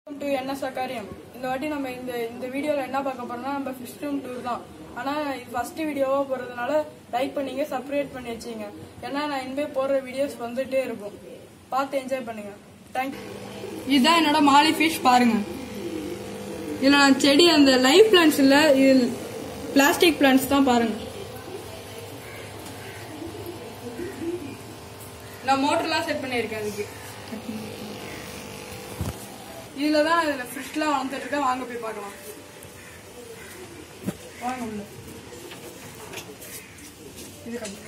To என்ன சக்காரியம் இந்த வாட்டி நம்ம இந்த இந்த வீடியோல என்ன பார்க்க போறோம்னா நம்ம ஃபிஷ் ரூம் டூர் தான் ஆனா இது ஃபர்ஸ்ட் வீடியோவா போறதுனால லைக் பண்ணீங்க சப்ஸ்கிரைப் பண்ணி வச்சீங்க ஏன்னா நான் இனிமே போடுற வீடியோஸ் வந்துட்டே இருக்கும் பார்த்து என்ஜாய் பண்ணுங்க தேங்க்யூ இதுதான் என்னோட மாலி ஃபிஷ் பாருங்க இதுல நான் செடி அந்த லைவ் பிளான்ஸ் இல்ல இது பிளாஸ்டிக் பிளான்ஸ் தான் பாருங்க நான் மோட்டர்லாம் செட் பண்ணியிருக்கேன் அதுக்கு இதுல தான் இதுல ஃபிஷ்லாம் வளர்ந்துட்டு இருக்கேன் வாங்க போய் பார்க்கலாம் வாங்க உள்ள இது கம்மி.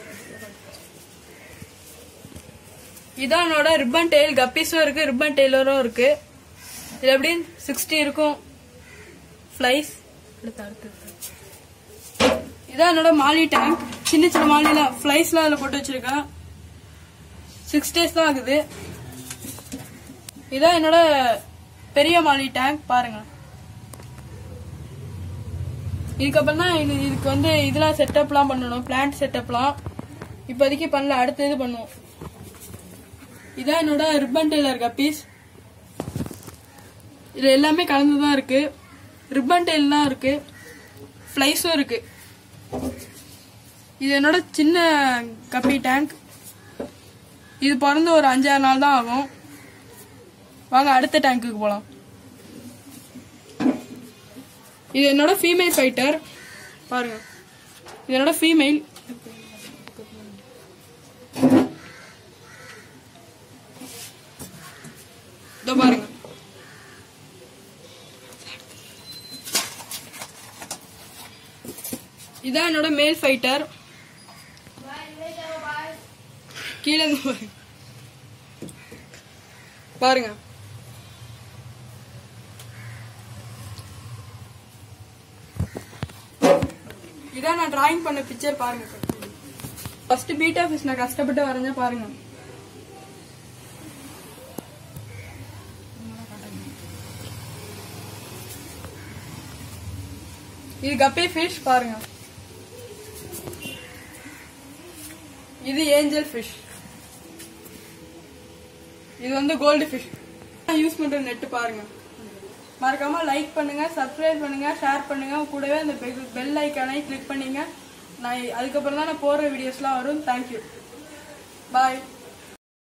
இதான் என்னோட ரிப்பன் டெயில் கப்பீஸும் இருக்கு ரிப்பன் டெய்லரும் இருக்கு இது எப்படி சிக்ஸ்டி இருக்கும் ஃப்ளைஸ் இதான் என்னோட மாலி டேங்க் சின்ன சின்ன மாலிலாம் ஃப்ளைஸ்லாம் அதில் போட்டு வச்சிருக்கேன் சிக்ஸ் டேஸ் தான் ஆகுது இதான் என்னோட பெரிய மாலி டேங்க் பாருங்க இதுக்கப்புறம் தான் இது இதுக்கு வந்து இதெல்லாம் செட்டப்லாம் பண்ணணும் பிளான்ட் செட்டப்லாம் இப்போதைக்கு பண்ணல அடுத்த இது பண்ணுவோம் இதான் என்னோட ரிப்பன் டெய்லர் கப்பீஸ் இது எல்லாமே கலந்து தான் இருக்கு ரிப்பன் டெயில் தான் இருக்கு ஃப்ளைஸும் இருக்கு இது என்னோட சின்ன கப்பி டேங்க் இது பிறந்து ஒரு அஞ்சாறு நாள் தான் ஆகும் வாங்க அடுத்த டேங்க்குக்கு போலாம் இது என்னோட ஃபீமேல் ஃபைட்டர் பாருங்க இது என்னோட ஃபீமேல் இதோ பாருங்க இதான் என்னோட மேல் ஃபைட்டர் கீழே இருந்து பாருங்க பாருங்க இதான் நான் டிராயிங் பண்ண பிக்சர் பாருங்க ஃபர்ஸ்ட் பீட்டா ஃபிஷ் நான் கஷ்டப்பட்டு வரைஞ்ச பாருங்க இது கப்பே ஃபிஷ் பாருங்க இது ஏஞ்சல் ஃபிஷ் இது வந்து கோல்டு ஃபிஷ் யூஸ் பண்ற நெட் பாருங்க மறக்காம லைக் பண்ணுங்க சப்ஸ்கிரைப் பண்ணுங்க ஷேர் பண்ணுங்க கூடவே அந்த பெல் ஐக்கானை கிளிக் பண்ணீங்க நான் அதுக்கப்புறம் தான் நான் போடுற வீடியோஸ்லாம் வரும் தேங்க்யூ பாய்